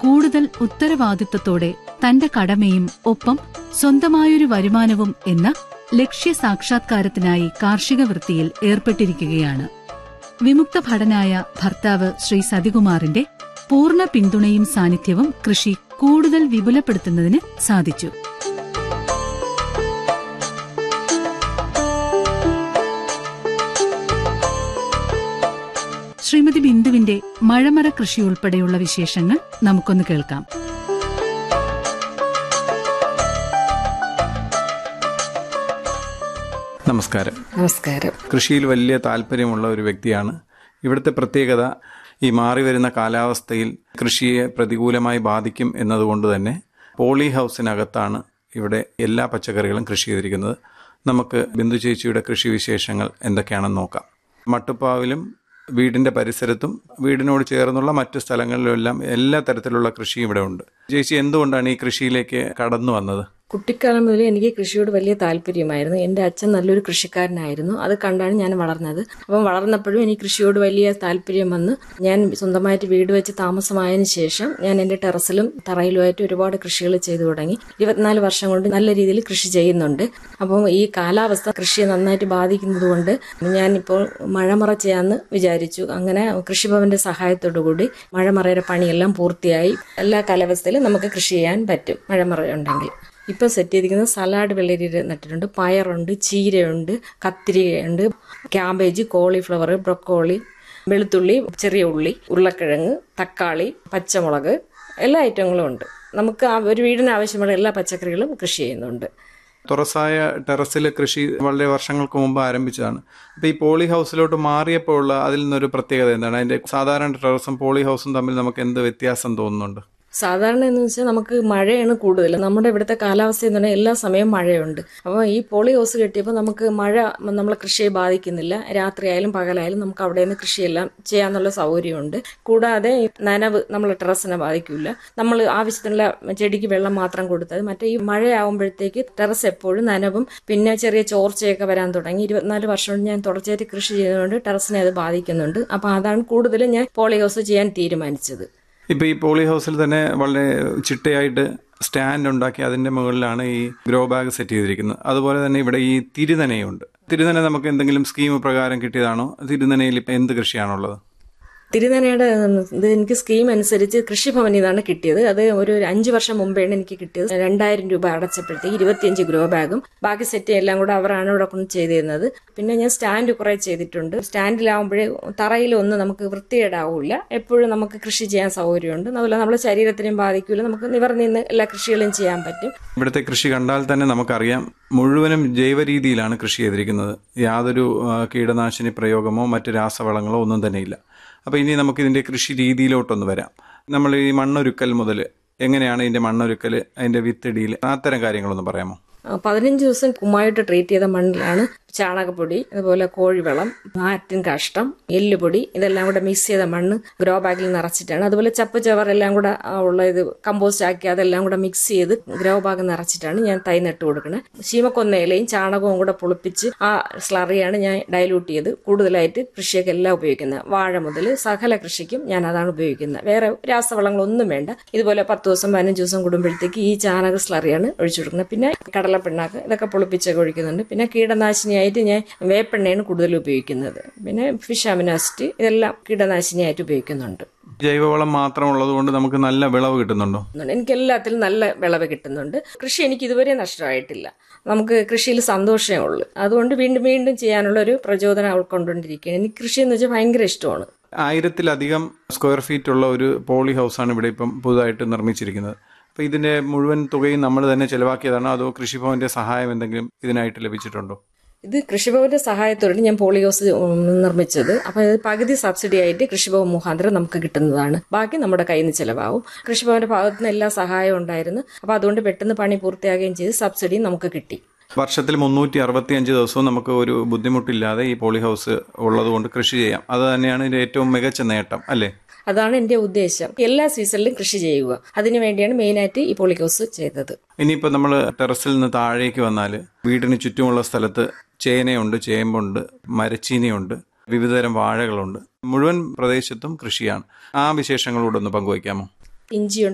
കൂടുതൽ ഉത്തരവാദിത്വത്തോടെ തന്റെ കടമയും ഒപ്പം സ്വന്തമായൊരു വരുമാനവും എന്ന ലക്ഷ്യ സാക്ഷാത്കാരത്തിനായി കാർഷിക വൃത്തിയിൽ ഏർപ്പെട്ടിരിക്കുകയാണ് വിമുക്ത ഭടനായ ഭർത്താവ് ശ്രീ സതികുമാറിന്റെ പൂർണ്ണ പിന്തുണയും സാന്നിധ്യവും കൃഷി കൂടുതൽ വിപുലപ്പെടുത്തുന്നതിന് സാധിച്ചു ശ്രീമതി ബിന്ദുവിന്റെ മഴമറ കൃഷി ഉൾപ്പെടെയുള്ള വിശേഷങ്ങൾ നമുക്കൊന്ന് കേൾക്കാം നമസ്കാരം നമസ്കാരം കൃഷിയിൽ വലിയ താല്പര്യമുള്ള ഒരു വ്യക്തിയാണ് ഇവിടുത്തെ പ്രത്യേകത ഈ മാറി വരുന്ന കാലാവസ്ഥയിൽ കൃഷിയെ പ്രതികൂലമായി ബാധിക്കും എന്നതുകൊണ്ട് തന്നെ പോളി ഹൗസിനകത്താണ് ഇവിടെ എല്ലാ പച്ചക്കറികളും കൃഷി ചെയ്തിരിക്കുന്നത് നമുക്ക് ബിന്ദു ചേച്ചിയുടെ കൃഷി വിശേഷങ്ങൾ എന്തൊക്കെയാണെന്ന് നോക്കാം മട്ടുപ്പാവിലും വീടിന്റെ പരിസരത്തും വീടിനോട് ചേർന്നുള്ള മറ്റു സ്ഥലങ്ങളിലുമെല്ലാം എല്ലാ തരത്തിലുള്ള കൃഷിയും ഇവിടെ ഉണ്ട് ചേച്ചി എന്തുകൊണ്ടാണ് ഈ കൃഷിയിലേക്ക് കടന്നു വന്നത് കുട്ടിക്കാലം മുതൽ എനിക്ക് കൃഷിയോട് വലിയ താല്പര്യമായിരുന്നു എൻ്റെ അച്ഛൻ നല്ലൊരു കൃഷിക്കാരനായിരുന്നു അത് കണ്ടാണ് ഞാൻ വളർന്നത് അപ്പം വളർന്നപ്പോഴും എനിക്ക് കൃഷിയോട് വലിയ താല്പര്യം വന്ന് ഞാൻ സ്വന്തമായിട്ട് വീട് വെച്ച് താമസമായതിനു ശേഷം ഞാൻ എൻ്റെ ടെറസിലും തറയിലുമായിട്ട് ഒരുപാട് കൃഷികൾ ചെയ്തു തുടങ്ങി ഇരുപത്തിനാല് വർഷം കൊണ്ട് നല്ല രീതിയിൽ കൃഷി ചെയ്യുന്നുണ്ട് അപ്പം ഈ കാലാവസ്ഥ കൃഷിയെ നന്നായിട്ട് ബാധിക്കുന്നത് കൊണ്ട് ഞാനിപ്പോൾ മഴമറ ചെയ്യാമെന്ന് വിചാരിച്ചു അങ്ങനെ കൃഷിഭവന്റെ സഹായത്തോടു കൂടി മഴമറയുടെ പണിയെല്ലാം പൂർത്തിയായി എല്ലാ കാലാവസ്ഥയിലും നമുക്ക് കൃഷി ചെയ്യാൻ പറ്റും മഴമറ ഉണ്ടെങ്കിൽ ഇപ്പം സെറ്റ് ചെയ്തിരിക്കുന്നത് സലാഡ് വെള്ളരി നട്ടിട്ടുണ്ട് പയറുണ്ട് ചീരയുണ്ട് കത്തിരികയുണ്ട് ക്യാബേജ് കോളിഫ്ലവർ ബ്രൊക്കോളി വെളുത്തുള്ളി ചെറിയ ഉള്ളി ഉരുളക്കിഴങ്ങ് തക്കാളി പച്ചമുളക് എല്ലാ ഐറ്റങ്ങളും ഉണ്ട് നമുക്ക് ആ ഒരു വീടിന് ആവശ്യമുള്ള എല്ലാ പച്ചക്കറികളും കൃഷി ചെയ്യുന്നുണ്ട് തുറസായ ടെറസിലെ കൃഷി വളരെ വർഷങ്ങൾക്ക് മുമ്പ് ആരംഭിച്ചതാണ് അപ്പോൾ ഈ പോളി ഹൗസിലോട്ട് മാറിയപ്പോൾ ഉള്ള അതിൽ നിന്നൊരു പ്രത്യേകത എന്താണ് അതിന്റെ സാധാരണ ടെറസും പോളി ഹൗസും തമ്മിൽ നമുക്ക് എന്ത് വ്യത്യാസം തോന്നുന്നുണ്ട് സാധാരണ എന്ന് വെച്ചാൽ നമുക്ക് മഴയാണ് കൂടുതൽ നമ്മുടെ ഇവിടുത്തെ കാലാവസ്ഥ എന്ന് പറഞ്ഞാൽ എല്ലാ സമയവും മഴയുണ്ട് അപ്പോൾ ഈ പോളി ഹൗസ് കെട്ടിയപ്പോൾ നമുക്ക് മഴ നമ്മളെ കൃഷിയെ ബാധിക്കുന്നില്ല രാത്രിയായാലും പകലായാലും നമുക്ക് അവിടെ നിന്ന് കൃഷിയെല്ലാം ചെയ്യാന്നുള്ള സൗകര്യമുണ്ട് കൂടാതെ ഈ നനവ് നമ്മളെ ടെറസിനെ ബാധിക്കില്ല നമ്മൾ ആവശ്യത്തിനുള്ള ചെടിക്ക് വെള്ളം മാത്രം കൊടുത്താൽ മറ്റേ ഈ മഴയാവുമ്പോഴത്തേക്ക് ടെറസ് എപ്പോഴും നനവും പിന്നെ ചെറിയ ചോർച്ചയൊക്കെ വരാൻ തുടങ്ങി ഇരുപത്തിനാല് വർഷം കൊണ്ട് ഞാൻ തുടർച്ചയായിട്ട് കൃഷി ചെയ്തതുകൊണ്ട് ടെറസിനെ അത് ബാധിക്കുന്നുണ്ട് അപ്പോൾ അതാണ് കൂടുതലും ഞാൻ പോളി ഹൗസ് ചെയ്യാൻ തീരുമാനിച്ചത് ഇപ്പൊ ഈ പോളി ഹൗസിൽ തന്നെ വളരെ ചിട്ടയായിട്ട് സ്റ്റാൻഡ് ഉണ്ടാക്കി അതിന്റെ മുകളിലാണ് ഈ ഗ്രോ ബാഗ് സെറ്റ് ചെയ്തിരിക്കുന്നത് അതുപോലെ തന്നെ ഇവിടെ ഈ തിരുനനയുണ്ട് തിരുനന നമുക്ക് എന്തെങ്കിലും സ്കീം പ്രകാരം കിട്ടിയതാണോ തിരുനനയിൽ ഇപ്പൊ എന്ത് കൃഷിയാണുള്ളത് തിരുനനയുടെ ഇത് എനിക്ക് സ്കീം അനുസരിച്ച് കൃഷിഭവനിൽ നിന്നാണ് കിട്ടിയത് അത് ഒരു അഞ്ച് വർഷം മുമ്പാണ് എനിക്ക് കിട്ടിയത് രണ്ടായിരം രൂപ അടച്ചപ്പോഴത്തേക്ക് ഇരുപത്തിയഞ്ച് ഗ്രോ ബാഗും ബാക്കി സെറ്റ് എല്ലാം കൂടെ അവരാണ് ഇവിടെ കൊണ്ട് ചെയ്തിരുന്നത് പിന്നെ ഞാൻ സ്റ്റാൻഡ് കുറെ ചെയ്തിട്ടുണ്ട് സ്റ്റാൻഡിലാവുമ്പോഴേ തറയിലൊന്നും നമുക്ക് വൃത്തികേടാവില്ല എപ്പോഴും നമുക്ക് കൃഷി ചെയ്യാൻ സൗകര്യമുണ്ട് അതുപോലെ നമ്മുടെ ശരീരത്തിനും ബാധിക്കില്ല നമുക്ക് നിവർന്ന് നിന്ന് എല്ലാ കൃഷികളും ചെയ്യാൻ പറ്റും ഇവിടുത്തെ കൃഷി കണ്ടാൽ തന്നെ നമുക്കറിയാം മുഴുവനും ജൈവ രീതിയിലാണ് കൃഷി ചെയ്തിരിക്കുന്നത് യാതൊരു ആ, കീടനാശിനി പ്രയോഗമോ മറ്റ് രാസവളങ്ങളോ ഒന്നും തന്നെ ഇല്ല അപ്പോൾ ഇനി നമുക്ക് ഇതിന്റെ കൃഷി രീതിയിലോട്ടൊന്ന് വരാം നമ്മൾ ഈ മണ്ണൊരുക്കൽ മുതൽ എങ്ങനെയാണ് ഇതിന്റെ മണ്ണൊരുക്കൽ അതിന്റെ വിത്തിടിയിൽ അത്തരം കാര്യങ്ങളൊന്ന് പറയാമോ ആ, പതിനഞ്ച് ദിവസം കുമ്മായിട്ട് ട്രീറ്റ് ചെയ്ത മണ്ണിലാണ് ചാണകപ്പൊടി അതുപോലെ കോഴിവളം ആറ്റിൻ കാഷ്ടം എല്ലുപൊടി ഇതെല്ലാം കൂടെ മിക്സ് ചെയ്ത മണ്ണ് ഗ്രോ ബാഗിൽ നിറച്ചിട്ടാണ് അതുപോലെ ചപ്പ് ചവർ എല്ലാം കൂടെ ആ, ഉള്ള ഇത് കമ്പോസ്റ്റ് ആക്കി അതെല്ലാം കൂടെ മിക്സ് ചെയ്ത് ഗ്രോ ബാഗ് നിറച്ചിട്ടാണ് ഞാൻ തൈ നട്ട് കൊടുക്കുന്നത് ശീമക്കൊന്നയിലയും ചാണകവും കൂടെ പുളിപ്പിച്ച് ആ സ്ലറിയാണ് ഞാൻ ഡൈലൂട്ട് ചെയ്ത് കൂടുതലായിട്ട് കൃഷിയൊക്കെ എല്ലാം ഉപയോഗിക്കുന്നത് വാഴ മുതൽ സകല കൃഷിക്കും ഞാൻ അതാണ് ഉപയോഗിക്കുന്നത് വേറെ രാസവളങ്ങളൊന്നും വേണ്ട ഇതുപോലെ പത്ത് ദിവസം പതിനഞ്ച് ദിവസം കൂടുമ്പോഴത്തേക്ക് ഈ ചാണക സ്ലറിയാണ് ഒഴിച്ചു കൊടുക്കുന്നത് പിന്നെ കടലപ്പിണ്ണാക്ക് ഇതൊക്കെ പുളിപ്പിച്ചൊക്കെ ഒഴിക്കുന്നുണ്ട് പിന്നെ കീടനാശിനിയായിട്ട് ഞാൻ വേപ്പെണ്ണയാണ് കൂടുതൽ ഉപയോഗിക്കുന്നത് പിന്നെ ഫിഷ് അമിനാസിറ്റി ഇതെല്ലാം കീടനാശിനിയായിട്ട് ഉപയോഗിക്കുന്നുണ്ട് ജൈവവളം മാത്രം ഉള്ളതുകൊണ്ട് നമുക്ക് നല്ല വിളവ് കിട്ടുന്നുണ്ടോ എനിക്ക് എല്ലാത്തിലും നല്ല വിളവ് കിട്ടുന്നുണ്ട് കൃഷി എനിക്ക് ഇതുവരെ നഷ്ടമായിട്ടില്ല നമുക്ക് കൃഷിയിൽ സന്തോഷമേ ഉള്ളൂ അതുകൊണ്ട് വീണ്ടും വീണ്ടും ചെയ്യാനുള്ള ഒരു പ്രചോദനം ഉൾക്കൊണ്ടുകൊണ്ടിരിക്കുകയാണ് എനിക്ക് കൃഷി എന്ന് വെച്ചാൽ ഭയങ്കര ഇഷ്ടമാണ് ആയിരത്തിലധികം സ്ക്വയർ ഫീറ്റ് ഉള്ള ഒരു പോളി ഹൗസാണ് ഇവിടെ ഇപ്പം പുതുതായിട്ട് നിർമ്മിച്ചിരിക്കുന്നത് അപ്പോൾ ഇതിന്റെ മുഴുവൻ തുകയും നമ്മൾ തന്നെ ചെലവാക്കിയതാണോ അതോ കൃഷിഭവന്റെ സഹായം എന്തെങ്കിലും ഇതിനായിട്ട് ലഭിച്ചിട്ടുണ്ടോ ഇത് കൃഷിഭവന്റെ സഹായത്തോടെ ഞാൻ പോളിയോസ് ഉം, നിർമ്മിച്ചത് അപ്പൊ ഇത് പകുതി സബ്സിഡി ആയിട്ട് കൃഷിഭവൻ മുഖാന്തരം നമുക്ക് കിട്ടുന്നതാണ് ബാക്കി നമ്മുടെ കയ്യിൽ നിന്ന് ചെലവാകും കൃഷിഭവന്റെ ഭാഗത്ത് നിന്ന് എല്ലാ സഹായവും ഉണ്ടായിരുന്നു അപ്പൊ അതുകൊണ്ട് പെട്ടെന്ന് പണി പൂർത്തിയാകുകയും ചെയ്ത് സബ്സിഡിയും നമുക്ക് കിട്ടി വർഷത്തിൽ മുന്നൂറ്റി അറുപത്തിയഞ്ച് ദിവസവും നമുക്ക് ഒരു ബുദ്ധിമുട്ടില്ലാതെ ഈ പോളി ഹൗസ് ഉള്ളതുകൊണ്ട് കൃഷി ചെയ്യാം അത് തന്നെയാണ് ഇതിന്റെ ഏറ്റവും മികച്ച നേട്ടം അല്ലേ അതാണ് എന്റെ ഉദ്ദേശം എല്ലാ സീസണിലും കൃഷി ചെയ്യുക അതിനു വേണ്ടിയാണ് മെയിനായിട്ട് ഈ പോളിക്കോസ് ചെയ്തത് ഇനിയിപ്പോൾ നമ്മൾ ടെറസിൽ നിന്ന് താഴേക്ക് വന്നാൽ വീടിന് ചുറ്റുമുള്ള സ്ഥലത്ത് ചേനയുണ്ട് ചേമ്പുണ്ട് മരച്ചീനിയുണ്ട് വിവിധതരം വാഴകളുണ്ട് മുഴുവൻ പ്രദേശത്തും കൃഷിയാണ് ആ വിശേഷങ്ങളോടൊന്ന് പങ്കുവയ്ക്കാമോ ഇഞ്ചിയുണ്ട്